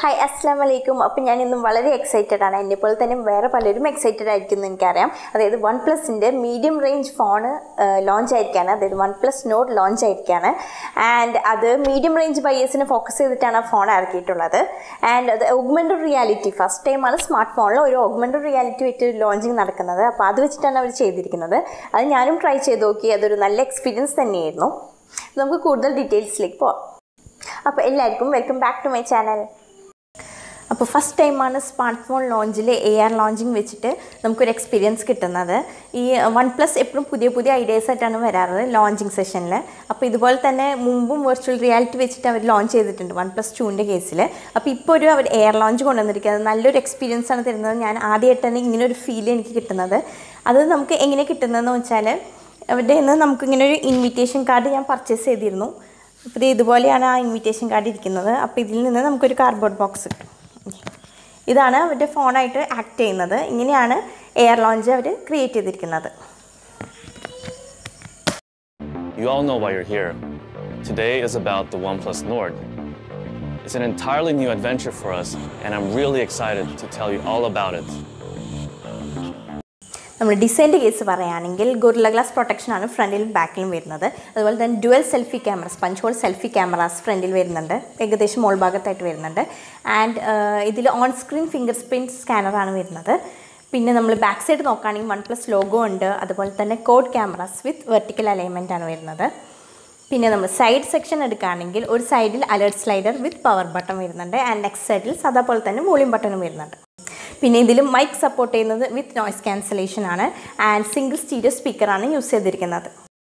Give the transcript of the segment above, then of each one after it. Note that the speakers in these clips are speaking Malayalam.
ഹായ് അസ്സാം വലൈക്കും അപ്പം ഞാൻ ഇന്നും വളരെ എക്സൈറ്റഡ് ആണ് എന്നെ പോലെ തന്നെ വേറെ പലരും എക്സൈറ്റഡ് ആയിരിക്കും എന്ന് എനിക്കറിയാം അതായത് വൺ പ്ലസിൻ്റെ മീഡിയം റേഞ്ച് ഫോണ് ലോഞ്ച് ആയിരിക്കുകയാണ് അതായത് വൺ പ്ലസ് നോട്ട് ലോഞ്ച് ആയിരിക്കുകയാണ് ആൻഡ് അത് മീഡിയം റേഞ്ച് ബയേഴ്സിനെ ഫോക്കസ് ചെയ്തിട്ടാണ് ആ ഫോൺ ഇറക്കിയിട്ടുള്ളത് ആൻഡ് അത് ഓഗ്മെൻറ്റഡ് റിയാലിറ്റി ഫസ്റ്റ് ടൈമാണ് സ്മാർട്ട് ഫോണിൽ ഒരു ഓഗ്മെൻറ്റഡ് റിയാലിറ്റി വെച്ച് ലോഞ്ചിങ് നടക്കുന്നത് അപ്പോൾ അത് വെച്ചിട്ടാണ് അവർ ചെയ്തിരിക്കുന്നത് അത് ഞാനും ട്രൈ ചെയ്ത് നോക്കി അതൊരു നല്ല എക്സ്പീരിയൻസ് തന്നെയായിരുന്നു നമുക്ക് കൂടുതൽ ഡീറ്റെയിൽസിലേക്ക് പോവാം അപ്പോൾ എല്ലാവർക്കും welcome back to my channel അപ്പോൾ ഫസ്റ്റ് ടൈമാണ് സ്മാർട്ട് ഫോൺ ലോഞ്ചിൽ എ ആർ ലോഞ്ചിങ് വെച്ചിട്ട് നമുക്കൊരു എക്സ്പീരിയൻസ് കിട്ടുന്നത് ഈ വൺ പ്ലസ് എപ്പോഴും പുതിയ പുതിയ ഐഡിയാസ് ആയിട്ടാണ് വരാറ് ലോഞ്ചിങ് സെഷനിൽ അപ്പോൾ ഇതുപോലെ തന്നെ മുമ്പും വെർച്വൽ റിയാലിറ്റി വെച്ചിട്ട് അവർ ലോഞ്ച് ചെയ്തിട്ടുണ്ട് വൺ പ്ലസ് ടുവിൻ്റെ കേസിൽ അപ്പോൾ ഇപ്പോൾ ഒരു അവർ എയർ ലോഞ്ച് കൊണ്ടുവന്നിരിക്കുന്നത് നല്ലൊരു എക്സ്പീരിയൻസ് ആണ് തരുന്നത് ഞാൻ ആദ്യമായിട്ടാണ് ഇങ്ങനെ ഒരു ഫീൽ എനിക്ക് കിട്ടുന്നത് അത് നമുക്ക് എങ്ങനെ കിട്ടുന്നതെന്ന് വെച്ചാൽ അവരുടെ നിന്ന് നമുക്കിങ്ങനെ ഒരു ഇൻവിറ്റേഷൻ കാർഡ് ഞാൻ പർച്ചേസ് ചെയ്തിരുന്നു അപ്പോൾ ഇത് ഇതുപോലെയാണ് ആ ഇൻവിറ്റേഷൻ കാർഡ് ഇരിക്കുന്നത് അപ്പോൾ ഇതിൽ നിന്ന് നമുക്കൊരു കാർഡ്ബോർഡ് ബോക്സ് കിട്ടും ഇതാണ് അവരുടെ ഫോണായിട്ട് ആക്ട് ചെയ്യുന്നത് ഇങ്ങനെയാണ് എയർ ലോഞ്ച് അവർ ക്രിയേറ്റ് ചെയ്തിരിക്കുന്നത് You all know why you're here. Today is about the OnePlus Nord. It's an entirely new adventure for us, and I'm really excited to tell you all about it. നമ്മൾ ഡിസൈൻ്റെ കേസ് പറയുകയാണെങ്കിൽ ഗൊറില്ല ഗ്ലാസ് പ്രൊട്ടക്ഷനാണ് ഫ്രണ്ടിലും ബാക്കിലും വരുന്നത് അതുപോലെ തന്നെ dual selfie cameras punch hole selfie cameras ഫ്രണ്ടിൽ വരുന്നുണ്ട് ഏകദേശം മോൾ ഭാഗത്തായിട്ട് വരുന്നുണ്ട് ആൻഡ് ഇതിൽ ഓൺ സ്ക്രീൻ ഫിംഗർ പ്രിൻറ്റ് സ്കാനറാണ് വരുന്നത് പിന്നെ നമ്മൾ ബാക്ക് സൈഡ് നോക്കുകയാണെങ്കിൽ വൺ പ്ലസ് ലോഗോ ഉണ്ട് അതുപോലെ തന്നെ quad cameras with vertical alignment ആണ് വരുന്നത് പിന്നെ നമ്മൾ സൈഡ് സെക്ഷൻ എടുക്കുകയാണെങ്കിൽ ഒരു സൈഡിൽ alert slider with power button വരുന്നുണ്ട് ആൻഡ് നെക്സ്റ്റ് സൈഡിൽ സാധാ പോലെ തന്നെ വോളിയം ബട്ടണും വരുന്നുണ്ട് പിന്നെ ഇതിൽ മൈക്ക് സപ്പോർട്ട് ചെയ്യുന്നത് വിത്ത് നോയ്സ് ക്യാൻസലേഷൻ ആണ് ആൻഡ് സിംഗിൾ സ്റ്റീരിയോ സ്പീക്കറാണ് യൂസ് ചെയ്തിരിക്കുന്നത്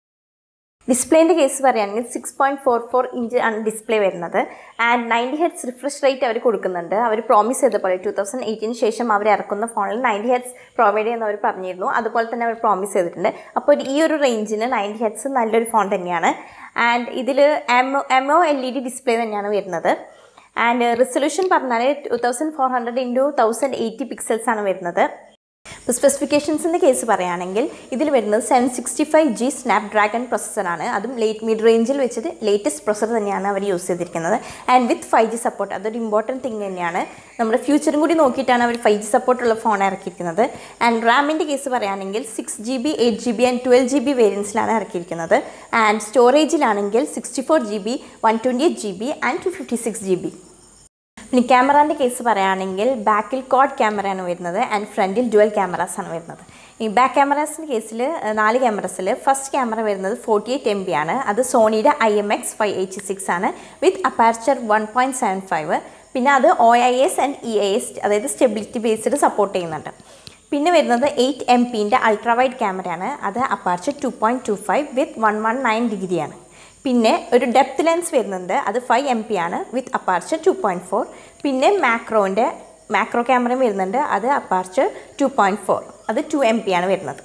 ഡിസ്പ്ലേൻ്റെ കേസ് പറയുകയാണെങ്കിൽ six point four four inch ആണ് ഡിസ്പ്ലേ വരുന്നത് and ninety hertz refresh rate അവർ കൊടുക്കുന്നുണ്ട് അവർ പ്രോമിസ് ചെയ്ത പോലെ ടു തൗസൻഡ് എയ്റ്റീന് ശേഷം അവർ ഇറക്കുന്ന ഫോണിൽ നയൻറ്റി ഹെഡ്സ് പ്രൊവൈഡ് ചെയ്യുന്ന അവർ പറഞ്ഞിരുന്നു അതുപോലെ തന്നെ അവർ പ്രോമിസ് ചെയ്തിട്ടുണ്ട് അപ്പോൾ ഈ ഒരു റേഞ്ചിന് നയൻറ്റി ഹെഡ്സ് നല്ലൊരു ഫോൺ തന്നെയാണ് ആൻഡ് ഇതിൽ എമോ എമോ എൽ ഇ ഡി ഡിസ്പ്ലേ തന്നെയാണ് വരുന്നത് ആൻഡ് റെസൊല്യൂഷൻ പറഞ്ഞാൽ two thousand four hundred into thousand eighty pixels ആണ് വരുന്നത് ഇപ്പോൾ സ്പെസിഫിക്കേഷൻസിൻ്റെ കേസ് പറയുകയാണെങ്കിൽ ഇതിൽ വരുന്നത് seven sixty five G Snapdragon പ്രൊസസ്സറാണ് അതും ലേറ്റ് മിഡ് റേഞ്ചിൽ വെച്ചിട്ട് ലേറ്റസ്റ്റ് പ്രൊസസ്സർ തന്നെയാണ് അവർ യൂസ് ചെയ്തിരിക്കുന്നത് and with five G support അതൊരു ഇമ്പോർട്ടൻറ്റ് തിങ് തന്നെയാണ് നമ്മുടെ ഫ്യൂച്ചറും കൂടി നോക്കിയിട്ടാണ് അവർ ഫൈവ് ജി സപ്പോർട്ടുള്ള ഫോൺ ഇറക്കിയിരിക്കുന്നത് ആൻഡ് റാമിൻ്റെ കേസ് പറയുകയാണെങ്കിൽ six G B eight G B and twelve G B വേരിയൻസിലാണ് ഇറക്കിയിരിക്കുന്നത് ആൻഡ് സ്റ്റോറേജിലാണെങ്കിൽ sixty four G B one twenty eight G B and two fifty six G B ഇനി ക്യാമറാൻ്റെ കേസ് പറയുകയാണെങ്കിൽ ബാക്കിൽ കോഡ് ക്യാമറയാണ് വരുന്നത് ആൻഡ് ഫ്രണ്ടിൽ ഡുവൽ ക്യാമറാസ് ആണ് വരുന്നത് ഈ ബാക്ക് ക്യാമറാസിൻ്റെ കേസിൽ നാല് ക്യാമറസിൽ ഫസ്റ്റ് ക്യാമറ വരുന്നത് ഫോർട്ടി എയ്റ്റ് എം ബി ആണ് അത് സോണിയുടെ I M X five eighty six ആണ് with aperture one point seven five പിന്നെ അത് O I S and E I S അതായത് സ്റ്റെബിലിറ്റി ബേസ്ഡ് സപ്പോർട്ട് ചെയ്യുന്നുണ്ട് പിന്നെ വരുന്നത് എയ്റ്റ് എം പിൻ്റെ അൾട്രാ വൈഡ് ക്യാമറയാണ് അത് aperture two point two five with one one nine ഡിഗ്രിയാണ് പിന്നെ ഒരു ഡെപ്ത് ലെൻസ് വരുന്നുണ്ട് അത് ഫൈവ് എം പി ആണ് with aperture two point four പിന്നെ മാക്രോൻ്റെ മാക്രോ ക്യാമറയും വരുന്നുണ്ട് അത് അപ്പാർച്ചർ ടു പോയിൻറ്റ് ഫോർ അത് ടു എം പി ആണ് വരുന്നത്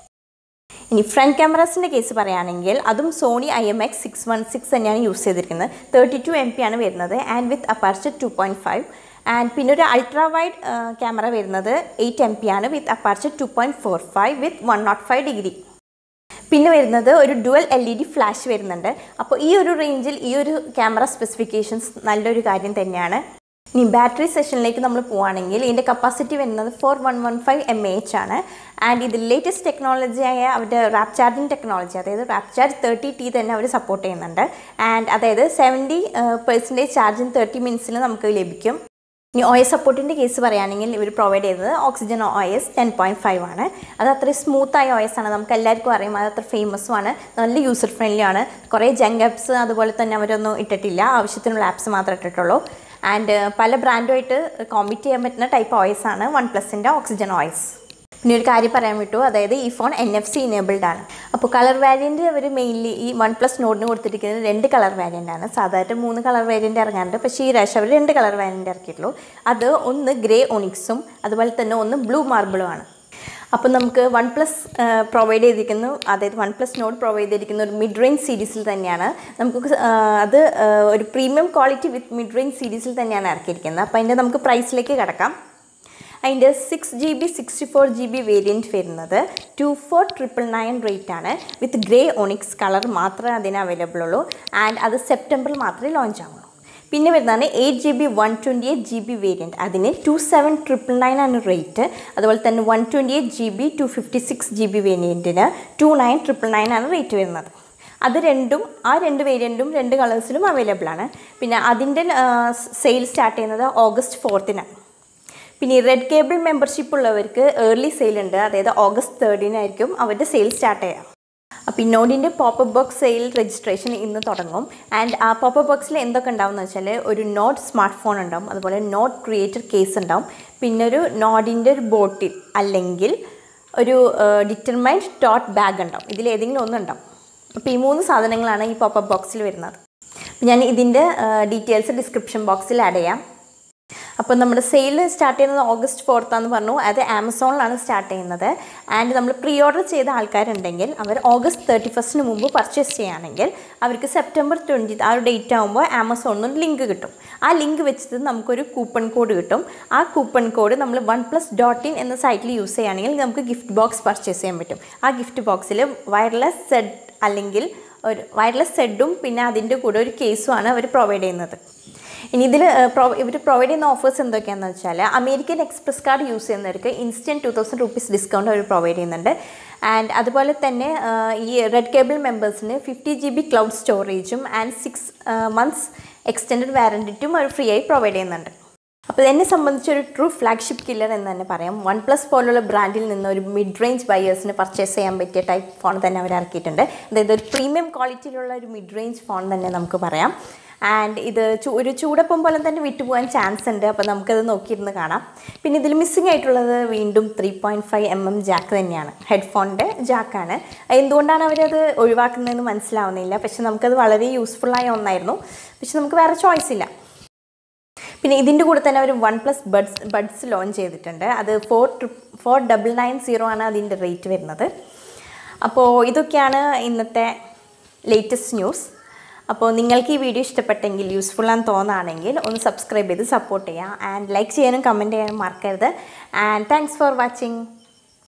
ഇനി ഫ്രണ്ട് ക്യാമറാസിൻ്റെ കേസ് പറയുകയാണെങ്കിൽ അതും Sony I M X six one six തന്നെയാണ് യൂസ് ചെയ്തിരിക്കുന്നത് തേർട്ടി ടു എം പി ആണ് വരുന്നത് and with aperture two point five and പിന്നെ ഒരു അൾട്രാ വൈഡ് ക്യാമറ വരുന്നത് എയ്റ്റ് എം പി ആണ് with aperture two point four five with one note five degree പിന്നെ വരുന്നത് ഒരു dual L E D flash വരുന്നുണ്ട് അപ്പോൾ ഈ ഒരു റേഞ്ചിൽ ഈ ഒരു ക്യാമറ സ്പെസിഫിക്കേഷൻസ് നല്ലൊരു കാര്യം തന്നെയാണ് ഇനി ബാറ്ററി സെഷനിലേക്ക് നമ്മൾ പോവുകയാണെങ്കിൽ ഇതിൻ്റെ കപ്പാസിറ്റി വരുന്നത് four one one five M A H ആണ് ആൻഡ് ഇതിൽ ലേറ്റസ്റ്റ് ടെക്നോളജിയായ അവരുടെ റാപ്പ് ചാർജിങ് ടെക്നോളജി അതായത് റാപ്പ് ചാർജ് തേർട്ടി ടി തന്നെ അവർ സപ്പോർട്ട് ചെയ്യുന്നുണ്ട് ആൻഡ് അതായത് സെവൻറ്റി പെർസെൻറ്റേജ് ചാർജിങ് തേർട്ടി മിനിറ്റ്സിൽ നമുക്ക് ലഭിക്കും ഇനി ഒ എസ് സപ്പോർട്ടിൻ്റെ കേസ് പറയുകയാണെങ്കിൽ ഇവർ പ്രൊവൈഡ് ചെയ്തത് Oxygen O S ten point five ആണ് അത് അത്രയും സ്മൂത്തായ ഒ എസ് ആണ് നമുക്ക് എല്ലാവർക്കും അറിയാം അത് അത്ര ഫേമസും ആണ് നല്ല യൂസർ ഫ്രണ്ട്ലി ആണ് കുറേ ജങ്ക് ആപ്സ് അതുപോലെ തന്നെ അവരൊന്നും ഇട്ടിട്ടില്ല ആവശ്യത്തിനുള്ള ആപ്സ് മാത്രമേ ഇട്ടിട്ടുള്ളൂ ആൻഡ് പല ബ്രാൻഡുമായിട്ട് കോമ്പീറ്റ് ചെയ്യാൻ പറ്റുന്ന ടൈപ്പ് ഒ എസ് ആണ് വൺ പ്ലസിൻ്റെ ഓക്സിജൻ ഒ എസ് പിന്നെ ഒരു കാര്യം പറയാൻ വിട്ടു അതായത് ഈ ഫോൺ എൻ എഫ് സി ഇനേബിൾഡ് ആണ് അപ്പോൾ കളർ വേരിയൻറ്റ് അവർ മെയിൻലി ഈ വൺ പ്ലസ് നോട്ടിന് കൊടുത്തിരിക്കുന്നത് രണ്ട് കളർ വേരിയൻ്റ് ആണ് സാധാരണ മൂന്ന് കളർ വേരിയൻ്റ് ഇറങ്ങാറുണ്ട് പക്ഷേ ഈ പ്രാവശ്യം അവർ രണ്ട് കളർ വേരിയൻ്റ് ഇറക്കിയിട്ടുള്ളൂ അത് ഒന്ന് ഗ്രേ ഒണിക്സും അതുപോലെ തന്നെ ഒന്ന് ബ്ലൂ മാർബിളും ആണ് അപ്പോൾ നമുക്ക് വൺ പ്ലസ് പ്രൊവൈഡ് ചെയ്തിരിക്കുന്നു അതായത് വൺ പ്ലസ് നോട്ട് പ്രൊവൈഡ് ചെയ്തിരിക്കുന്ന ഒരു മിഡ് റേഞ്ച് സീരീസിൽ തന്നെയാണ് നമുക്ക് ആ, അത് ആ, ഒരു premium quality with mid range സീരീസിൽ തന്നെയാണ് ഇറക്കിയിരിക്കുന്നത് അപ്പോൾ അതിൻ്റെ നമുക്ക് പ്രൈസിലേക്ക് കിടക്കാം അതിൻ്റെ six G B sixty four G B variant വരുന്നത് two four triple nine rate ആണ് വിത്ത് ഗ്രേ ഒണിക്സ് കളർ മാത്രമേ അതിന് അവൈലബിൾ ഉള്ളൂ ആൻഡ് അത് സെപ്റ്റംബറിൽ മാത്രമേ ലോഞ്ച് ആവുള്ളൂ പിന്നെ വരുന്നതാണ് eight G B one twenty eight G B variant അതിന് ടു സെവൻ ട്രിപ്പിൾ നയൻ ആണ് റേറ്റ് അതുപോലെ തന്നെ one twenty eight G B two fifty six G B വേരിയൻറ്റിന് ടു നയൻ ട്രിപ്പിൾ നയൻ ആണ് റേറ്റ് വരുന്നത് അത് രണ്ടും ആ രണ്ട് വേരിയൻറ്റും രണ്ട് കളേഴ്സിലും അവൈലബിൾ ആണ് പിന്നെ അതിൻ്റെ സെയിൽ സ്റ്റാർട്ട് ചെയ്യുന്നത് ഓഗസ്റ്റ് ഫോർത്തിനാണ് പിന്നെ ഈ റെഡ് കേബിൾ മെമ്പർഷിപ്പ് ഉള്ളവർക്ക് ഏർലി സെയിൽ ഉണ്ട് അതായത് ഓഗസ്റ്റ് തേർഡിനായിരിക്കും അവരുടെ സെയിൽ സ്റ്റാർട്ട് ചെയ്യുക അപ്പോൾ ഈ നോഡിൻ്റെ പോപ്പപ്പ് ബോക്സ് സെയിൽ രജിസ്ട്രേഷൻ ഇന്ന് തുടങ്ങും ആൻഡ് ആ പോപ്പപ്പ് ബോക്സിൽ എന്തൊക്കെ ഉണ്ടാവും എന്ന് വെച്ചാൽ ഒരു നോട്ട് സ്മാർട്ട് ഫോൺ ഉണ്ടാവും അതുപോലെ നോട്ട് ക്രിയേറ്റർ കേസ് ഉണ്ടാവും പിന്നെ ഒരു നോഡിൻ്റെ ഒരു ബോട്ടിൽ അല്ലെങ്കിൽ ഒരു ഡിറ്റർമൈൻഡ് ടോട്ട് ബാഗ് ഉണ്ടാവും ഇതിൽ ഏതെങ്കിലും ഒന്നുണ്ടാവും അപ്പോൾ ഈ മൂന്ന് സാധനങ്ങളാണ് ഈ പോപ്പപ്പ് ബോക്സിൽ വരുന്നത് അപ്പോൾ ഞാൻ ഇതിൻ്റെ ഡീറ്റെയിൽസ് ഡിസ്ക്രിപ്ഷൻ ബോക്സിൽ ആഡ് ചെയ്യാം അപ്പോൾ നമ്മുടെ സെയിൽ സ്റ്റാർട്ട് ചെയ്യുന്നത് ഓഗസ്റ്റ് ഫോർത്താന്ന് പറഞ്ഞു അത് ആമസോണിലാണ് സ്റ്റാർട്ട് ചെയ്യുന്നത് ആൻഡ് നമ്മൾ പ്രീ ഓർഡർ ചെയ്ത ആൾക്കാരുണ്ടെങ്കിൽ അവർ ഓഗസ്റ്റ് തേർട്ടി ഫസ്റ്റിന് മുമ്പ് പർച്ചേസ് ചെയ്യുകയാണെങ്കിൽ അവർക്ക് സെപ്റ്റംബർ ട്വൻറ്റി ആ ഒരു ഡേറ്റ് ആകുമ്പോൾ ആമസോണിൽ നിന്ന് ലിങ്ക് കിട്ടും ആ ലിങ്ക് വെച്ചിട്ട് നമുക്കൊരു കൂപ്പൺ കോഡ് കിട്ടും ആ കൂപ്പൺ കോഡ് നമ്മൾ വൺ പ്ലസ് ഡോട്ട് ഇൻ എന്ന സൈറ്റിൽ യൂസ് ചെയ്യുകയാണെങ്കിൽ നമുക്ക് ഗിഫ്റ്റ് ബോക്സ് പർച്ചേസ് ചെയ്യാൻ പറ്റും ആ ഗിഫ്റ്റ് ബോക്സിൽ വയർലെസ് സെഡ് അല്ലെങ്കിൽ ഒരു വയർലെസ് സെഡും പിന്നെ അതിൻ്റെ കൂടെ ഒരു കേസുമാണ് അവർ പ്രൊവൈഡ് ചെയ്യുന്നത് ഇനി ഇതിൽ പ്രൊ ഇവർ പ്രൊവൈഡ് ചെയ്യുന്ന ഓഫേഴ്സ് എന്തൊക്കെയാണെന്ന് വെച്ചാൽ അമേരിക്കൻ എക്സ്പ്രസ് കാർഡ് യൂസ് ചെയ്യുന്നവർക്ക് instant two thousand rupees discount അവർ പ്രൊവൈഡ് ചെയ്യുന്നുണ്ട് ആൻഡ് അതുപോലെ തന്നെ ആ, ഈ റെഡ് കേബിൾ മെമ്പേഴ്സിന് ഫിഫ്റ്റി ജി ബി ക്ലൗഡ് സ്റ്റോറേജും ആൻഡ് സിക്സ് മന്ത്സ് എക്സ്റ്റൻഡ് വാറൻറ്റിറ്റും അവർ ഫ്രീ ആയി പ്രൊവൈഡ് ചെയ്യുന്നുണ്ട് അപ്പോൾ എന്നെ സംബന്ധിച്ച് ഒരു ട്രൂ ഫ്ലാഗ്ഷിപ്പ് കില്ലർ എന്ന് തന്നെ പറയാം വൺ പ്ലസ് പോലുള്ള ബ്രാൻഡിൽ നിന്ന് ഒരു മിഡ് റേഞ്ച് ബയേഴ്സിന് പർച്ചേസ് ചെയ്യാൻ പറ്റിയ ടൈപ്പ് ഫോൺ തന്നെ അവർ ഇറക്കിയിട്ടുണ്ട് അതായത് ഒരു പ്രീമിയം ക്വാളിറ്റിയിലുള്ള ഒരു മിഡ് റേഞ്ച് ഫോൺ തന്നെ നമുക്ക് പറയാം ആൻഡ് ഇത് ചു- ഒരു ചൂടപ്പം പോലെ തന്നെ വിട്ടുപോകാൻ ചാൻസ് ഉണ്ട് അപ്പോൾ നമുക്കത് നോക്കിയിരുന്ന് കാണാം പിന്നെ ഇതിൽ മിസ്സിംഗ് ആയിട്ടുള്ളത് വീണ്ടും three point five M M jack തന്നെയാണ് ഹെഡ്ഫോണിൻ്റെ ജാക്കാണ് എന്തുകൊണ്ടാണ് അവരത് ഒഴിവാക്കുന്നതെന്ന് മനസ്സിലാവുന്നില്ല പക്ഷെ നമുക്കത് വളരെ യൂസ്ഫുള്ളായ ഒന്നായിരുന്നു പക്ഷെ നമുക്ക് വേറെ ചോയ്സ് ഇല്ല പിന്നെ ഇതിൻ്റെ കൂടെ തന്നെ അവർ one plus buds buds launch ചെയ്തിട്ടുണ്ട് അത് four trip four double nine zero ആണ് അതിൻ്റെ റേറ്റ് വരുന്നത് അപ്പോൾ ഇതൊക്കെയാണ് ഇന്നത്തെ ലേറ്റസ്റ്റ് ന്യൂസ് അപ്പോൾ നിങ്ങൾക്ക് ഈ വീഡിയോ ഇഷ്ടപ്പെട്ടെങ്കിൽ യൂസ്ഫുൾ ആണെന്ന് തോന്നുകയാണെങ്കിൽ ഒന്ന് സബ്സ്ക്രൈബ് ചെയ്ത് സപ്പോർട്ട് ചെയ്യുക ആൻഡ് ലൈക്ക് ചെയ്യാനും കമൻറ്റ് ചെയ്യാനും മറക്കരുത് ആൻഡ് താങ്ക്സ് ഫോർ വാച്ചിങ്